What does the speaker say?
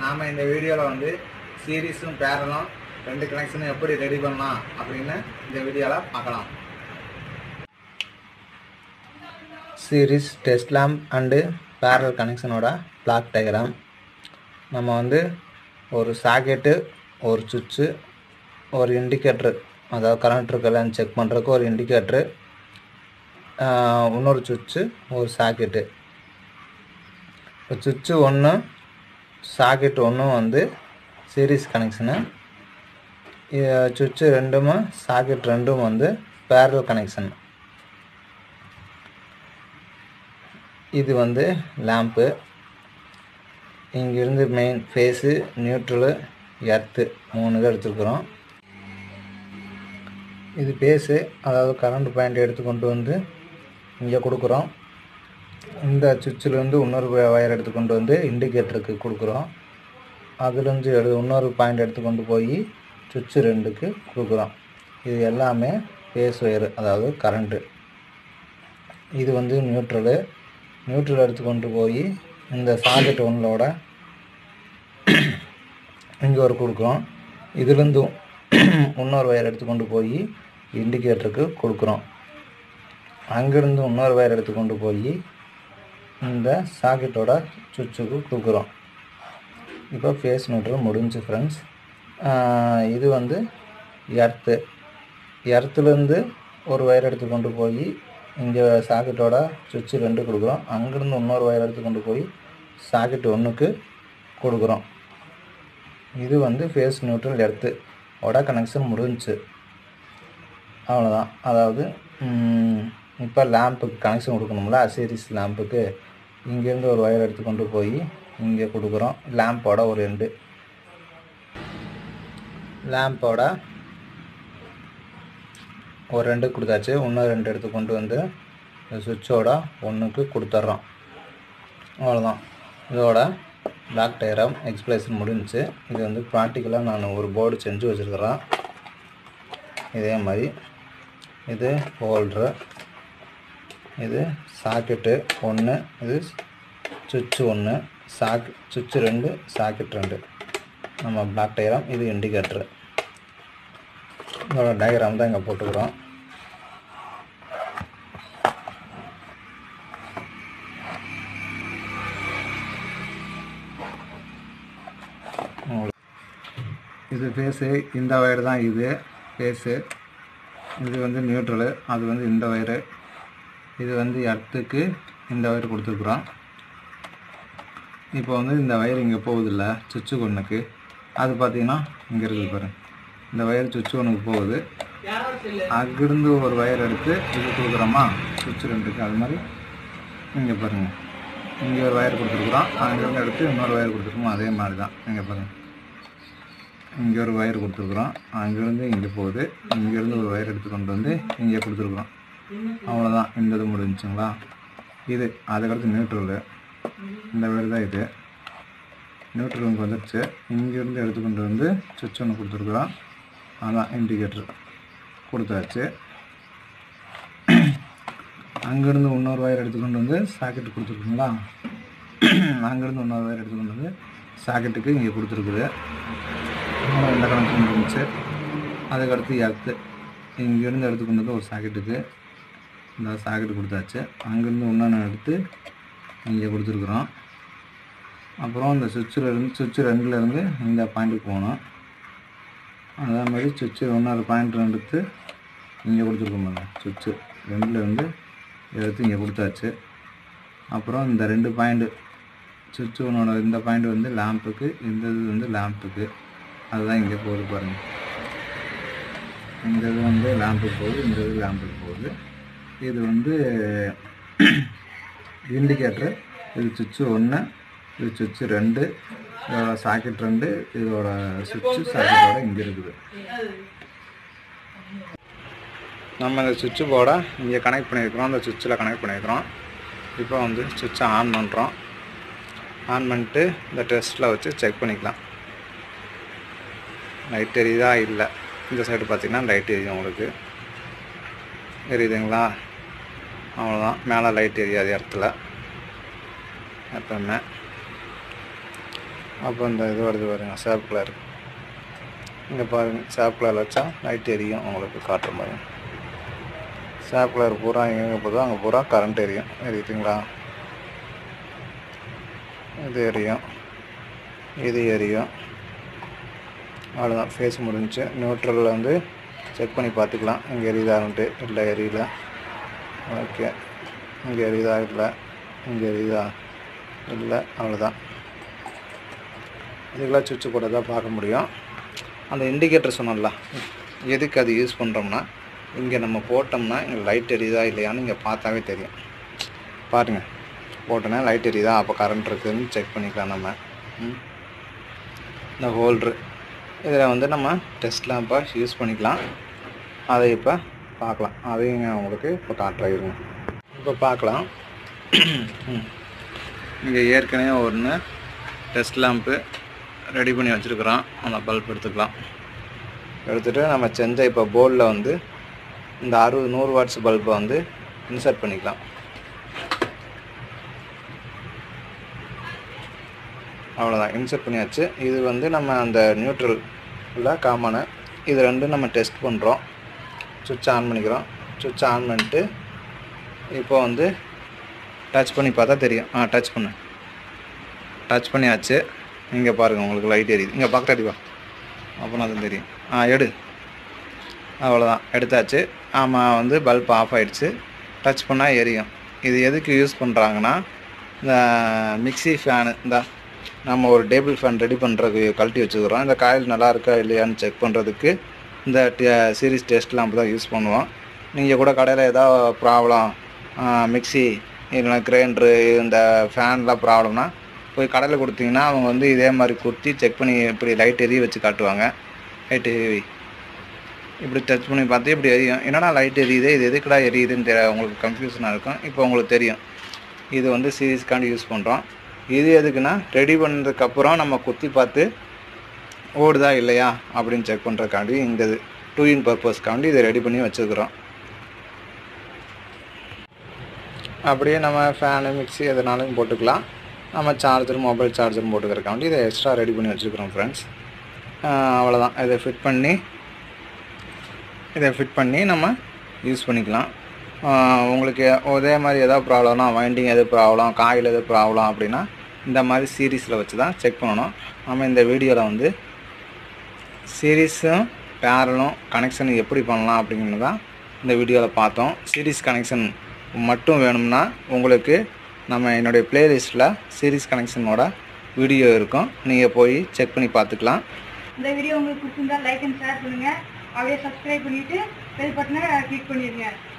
நாம் இந்த வீடியோவில் வந்து சீரீஸும் பேரலும் ரெண்டு கனெக்ஷனும் எப்படி ரெடி பண்ணலாம் அப்படின்னு இந்த வீடியோவில் பார்க்கலாம் series test lamp and parallel கனெக்ஷனோட பிளாக் டயக்ராம் நம்ம வந்து ஒரு சாக்கெட்டு ஒரு சுவிட்சு ஒரு இண்டிகேட்ரு அதாவது கரண்ட் இருக்கலான்னு செக் பண்ணுறதுக்கு ஒரு இண்டிகேட்ரு இன்னொரு சுவிட்சு ஒரு சாக்கெட்டு இப்போ சுவிட்சு ஒன்று சாக்கெட் ஒன்றும் வந்து சீரீஸ் கனெக்ஷனு சுவிட்சு ரெண்டுமே சாக்கெட் ரெண்டும் வந்து பேரல் கனெக்ஷன் இது வந்து லேம்ப்பு இங்கிருந்து மெயின் ஃபேஸு நியூட்ரலு எர்த்து மூணு இதை எடுத்துருக்குறோம் இது பேஸு அதாவது கரண்ட் பாயிண்ட் எடுத்து கொண்டு வந்து இங்கே கொடுக்குறோம் இந்த சுவிட்சிலேருந்து இன்னொரு வயர் எடுத்து கொண்டு வந்து இண்டிகேட்டருக்கு கொடுக்குறோம் அதுலேருந்து எடு இன்னொரு பாயிண்ட் எடுத்து கொண்டு போய் சுவிட்சு ரெண்டுக்கு கொடுக்குறோம் இது எல்லாமே பேஸ் ஒயரு அதாவது கரண்ட்டு இது வந்து நியூட்ரலு நியூட்ரல் எடுத்து கொண்டு போய் இந்த சாக்கெட் ஒன்றோட இங்கே ஒரு கொடுக்குறோம் இதுலேருந்தும் இன்னொரு வயர் எடுத்து கொண்டு போய் இண்டிகேட்டருக்கு கொடுக்குறோம் அங்கேருந்து இன்னொரு வயர் எடுத்து கொண்டு போய் இந்த சாக்கெட்டோட சுவிட்சுக்கு கொடுக்குறோம் இப்போ ஃபேஸ் நியூட்ரல் முடிஞ்சு ஃப்ரெண்ட்ஸ் இது வந்து எர்த்து எர்த்துலேருந்து ஒரு வயர் எடுத்து கொண்டு போய் இங்கே சாக்கெட்டோட சுவிட்சு ரெண்டு கொடுக்குறோம் அங்கேருந்து இன்னொரு வயர் எடுத்து கொண்டு போய் சாக்கெட் ஒன்றுக்கு கொடுக்குறோம் இது வந்து ஃபேஸ் நியூட்ரல் எர்த்து ஓட கனெக்ஷன் முடிஞ்சுச்சு அவ்வளோதான் அதாவது இப்போ லேம்புக்கு கனெக்ஷன் கொடுக்கணும்ல சீரிஸ் லேம்புக்கு இங்கேருந்து ஒரு ஒயர் எடுத்து கொண்டு போய் இங்கே கொடுக்குறோம் லேம்போட ஒரு ரெண்டு லேம்போட ஒரு ரெண்டு கொடுத்தாச்சு இன்னும் ரெண்டு எடுத்து கொண்டு வந்து சுவிட்சோட ஒன்றுக்கு கொடுத்துட்றோம் அவ்வளோதான் இதோட பிளாக் டயரம் எக்ஸ்பிளேஷன் முடிஞ்சுச்சு இது வந்து ப்ராக்டிக்கலாக நான் ஒரு போர்டு செஞ்சு வச்சுருக்கிறேன் இதே மாதிரி இது ஹோல்ட்ரு இது சாக்கெட்டு ஒன்று இது சுவிட்சு ஒன்று சாக் சுவிட்சு ரெண்டு சாக்கெட் ரெண்டு நம்ம பிளாக் டயரம் இது இண்டிகேட்ரு இதோட டயக்ராம் தான் இங்கே போட்டுக்கிறோம் இது ஃபேஸு இந்த வயர் தான் இது ஃபேஸு இது வந்து நியூட்ரலு அது வந்து இந்த வயரு இது வந்து எர்த்துக்கு இந்த வயர் கொடுத்துருக்குறோம் இப்போ வந்து இந்த வயர் இங்கே போகுதில்ல சுவிட்சு ஒன்றுக்கு அது பார்த்தீங்கன்னா இங்கே இருக்குது பாருங்க இந்த வயர் சுவிட்சு ஒன்றுக்கு போகுது அங்கிருந்து ஒரு வயர் எடுத்து இது கொடுக்குறோமா சுவிட்சு ரெண்டுக்கு அது மாதிரி இங்கே பாருங்கள் இங்கே ஒரு வயர் கொடுத்துருக்குறோம் அங்கேருந்து எடுத்து இன்னொரு வயர் கொடுத்துருக்கோம் அதே மாதிரி தான் இங்கே பாருங்கள் இங்கே ஒரு வயர் கொடுத்துருக்குறோம் அங்கேருந்து இங்கே போகுது இங்கேருந்து ஒரு வயர் எடுத்து கொண்டு வந்து இங்கே கொடுத்துருக்குறோம் அவ்வளோதான் இந்த இது முடிஞ்சுங்களா இது அதுக்கடுத்து நியூட்ரலு இந்த வயர் தான் இது நியூட்ரலுக்கு வந்துடுச்சு இங்கேருந்து எடுத்து கொண்டு வந்து சுவிட்ச் ஒன்று கொடுத்துருக்குறோம் அதான் இண்டிகேட்டர் கொடுத்தாச்சு அங்கேருந்து இன்னொரு வயர் எடுத்துக்கொண்டு வந்து சாக்கெட்டு கொடுத்துருக்குங்களா அங்கேருந்து இன்னொரு வயர் எடுத்துக்கொண்டு வந்து சாக்கெட்டுக்கு இங்கே கொடுத்துருக்குது இந்த கணக்கு இருந்துச்சு அதுக்கடுத்து எர்த்து இங்கேருந்து எடுத்துக்கொண்டு வந்து ஒரு சாக்கெட்டுக்கு இந்த சாக்கெட்டு கொடுத்தாச்சு அங்கேருந்து இன்னொன்று எடுத்து இங்கே கொடுத்துருக்குறோம் அப்புறம் இந்த சுவிட்சில் இருந்து சுவிட்சு ரெண்டுலேருந்து இந்த பாயிண்ட்டுக்கு போகணும் அதே மாதிரி சுவிட்சு இன்னொரு பாயிண்ட் எடுத்து இங்கே கொடுத்துருக்கோம் பாருங்க சுவிட்சு ரெண்டுலேருந்து எடுத்து இங்கே கொடுத்தாச்சு அப்புறம் இந்த ரெண்டு பாயிண்ட்டு சுவிட்சு ஒன்னோட இந்த பாயிண்ட் வந்து லேம்புக்கு இந்த இது வந்து லேம்புக்கு அதுதான் இங்கே போகுது பாருங்கள் இந்த இது வந்து லேம்புக்கு போகுது இந்த இது லேம்புக்கு போகுது இது வந்து இண்டிகேட்ரு இது சுவிட்சு ஒன்று இது சுவிட்சு ரெண்டு இதோட சாக்கெட் ரெண்டு இதோட சுவிட்சு சாக்கெட்டோட இங்கே இருக்குது நம்ம இந்த சுவிட்சு போர்டை இங்கே கனெக்ட் பண்ணியிருக்கிறோம் அந்த சுவிட்சில் கனெக்ட் பண்ணியிருக்கிறோம் இப்போ வந்து சுவிட்சை ஆன் பண்ணுறோம் ஆன் பண்ணிட்டு இந்த டெஸ்ட்டில் வச்சு செக் பண்ணிக்கலாம் லைட் எரியுதா இல்லை இந்த சைடு பார்த்தீங்கன்னா லைட் எரியும் உங்களுக்கு எரியுதுங்களா அவ்வளோதான் மேலே லைட் எரியாது இடத்துல எப்பவுமே அப்போ இந்த இது வருது பாருங்க சேப் கலர் இங்கே பாருங்கள் சேப் கலர் வச்சா லைட் எரியும் உங்களுக்கு காட்டுற மாதிரி சேப் கலர் பூரா எங்கே போதோ அங்கே பூரா கரண்ட் எரியும் எரியுதுங்களா இது எரியும் இது எரியும் அவ்வளோதான் ஃபேஸ் முடிஞ்சுச்சு நியூட்ரலில் வந்து செக் பண்ணி பார்த்துக்கலாம் இங்கே எரியுதான்ட்டு இல்லை எரியல ஓகே இங்கே எரியுதா இல்லை இங்கே எரியுதா இல்லை அவ்வளோதான் இதுக்கெல்லாம் சுவிட்சு போட தான் பார்க்க முடியும் அந்த இண்டிகேட்டர் சொன்னோம்ல எதுக்கு அது யூஸ் பண்ணுறோம்னா இங்கே நம்ம போட்டோம்னா இங்கே லைட் எரியுதா இல்லையான்னு இங்கே பார்த்தாவே தெரியும் பாருங்கள் போட்டோன்னா லைட் எரியுதா அப்போ கரண்ட் இருக்குதுன்னு செக் பண்ணிக்கலாம் நம்ம ம். இந்த ஹோல்ட்ரு இதில் வந்து நம்ம டெஸ்ட் லேம்பாக யூஸ் பண்ணிக்கலாம் அதை இப்போ பார்க்கலாம் அதையும் நான் உங்களுக்கு இப்போ காட்டுறாயிருங்க இப்போ பார்க்கலாம் இங்கே ஏற்கனவே ஒன்று டெஸ்ட் லேம்ப்பு ரெடி பண்ணி வச்சுருக்குறோம் அந்த பல்ப் எடுத்துக்கலாம் எடுத்துகிட்டு நம்ம செஞ்ச இப்போ போர்டில் வந்து இந்த அறுபது நூறு வாட்ஸ் பல்பை வந்து இன்சர்ட் பண்ணிக்கலாம் அவ்வளோதான் இன்சர்ட் பண்ணியாச்சு இது வந்து நம்ம அந்த நியூட்ரல் இல்லை காமனு இது ரெண்டும் நம்ம டெஸ்ட் பண்ணுறோம் சுவிட்ச் ஆன் பண்ணிக்கிறோம் சுவிட்ச் ஆன் பண்ணிட்டு இப்போ வந்து டச் பண்ணி பார்த்தா தெரியும் ஆ டச் பண்ணு டச் பண்ணியாச்சு இங்கே பாருங்கள் உங்களுக்கு லைட் எரியுது இங்கே பக்கத்து அடிவா அப்போனா தான் தெரியும் ஆ எடு அவ்வளோதான் எடுத்தாச்சு ஆமாம் வந்து பல்ப் ஆஃப் ஆயிடுச்சு டச் பண்ணால் எரியும் இது எதுக்கு யூஸ் பண்ணுறாங்கன்னா இந்த மிக்ஸி ஃபேனு இந்த நம்ம ஒரு டேபிள் ஃபேன் ரெடி பண்ணுறதுக்கு கழட்டி வச்சுக்கிறோம் இந்த காயில் நல்லா இருக்கா இல்லையான்னு செக் பண்ணுறதுக்கு இந்த சீரிஸ் டெஸ்ட் லேம்ப் தான் யூஸ் பண்ணுவோம் நீங்கள் கூட கடையில் ஏதாவது ப்ராப்ளம் மிக்ஸி இல்லைனா கிரைண்டரு இந்த ஃபேன்லாம் ப்ராப்ளம்னா போய் கடையில் கொடுத்தீங்கன்னா அவங்க வந்து இதே மாதிரி குத்தி செக் பண்ணி இப்படி லைட் எரிய வச்சு காட்டுவாங்க லைட் எரி இப்படி டச் பண்ணி பார்த்து இப்படி எரியும் என்னடா லைட் எரியுது இது எதுக்குடா எரியுதுன்னு தெரிய உங்களுக்கு கன்ஃபியூஷனாக இருக்கும் இப்போ உங்களுக்கு தெரியும் இது வந்து சீரீஸ்க்காண்டி யூஸ் பண்ணுறோம் இது எதுக்குன்னா ரெடி பண்ணதுக்கப்புறம் நம்ம குத்தி பார்த்து ஓடுதா இல்லையா அப்படின்னு செக் பண்ணுறதுக்காண்டி இந்த இது டூ இன் பர்பஸ்க்காண்டி இதை ரெடி பண்ணி வச்சுருக்குறோம் அப்படியே நம்ம ஃபேனு மிக்ஸி எதனாலும் போட்டுக்கலாம் நம்ம சார்ஜர் மொபைல் சார்ஜரும் போட்டுக்கிறக்காண்டி இதை எக்ஸ்ட்ரா ரெடி பண்ணி வச்சுருக்குறோம் ஃப்ரெண்ட்ஸ் அவ்வளோதான் இதை ஃபிட் பண்ணி இதை ஃபிட் பண்ணி நம்ம யூஸ் பண்ணிக்கலாம் ஆஹ் உங்களுக்கு அதே மாதிரி எதாவது ப்ராப்ளம்னா வைண்டிங் எது ப்ராப்ளம் காயில் எது ப்ராப்ளம் அப்படின்னா இந்த மாதிரி சீரீஸில் வச்சு தான் செக் பண்ணணும் நம்ம இந்த வீடியோவில் வந்து சீரீஸும் பேரலும் கனெக்ஷன் எப்படி பண்ணலாம் அப்படிங்கிறது தான் இந்த வீடியோவில் பார்த்தோம் சீரீஸ் கனெக்ஷன் மட்டும் வேணும்னா உங்களுக்கு நம்ம என்னுடைய பிளேலிஸ்ட்டில் சீரீஸ் கனெக்ஷனோட வீடியோ இருக்கும் நீங்கள் போய் செக் பண்ணி பார்த்துக்கலாம் இந்த வீடியோ உங்களுக்கு பிடிச்சிருந்தா லைக் அண்ட் ஷேர் பண்ணுங்க அப்படியே சப்ஸ்கிரைப் பண்ணிட்டு பெல் பட்டனை கிளிக் பண்ணிடுங்க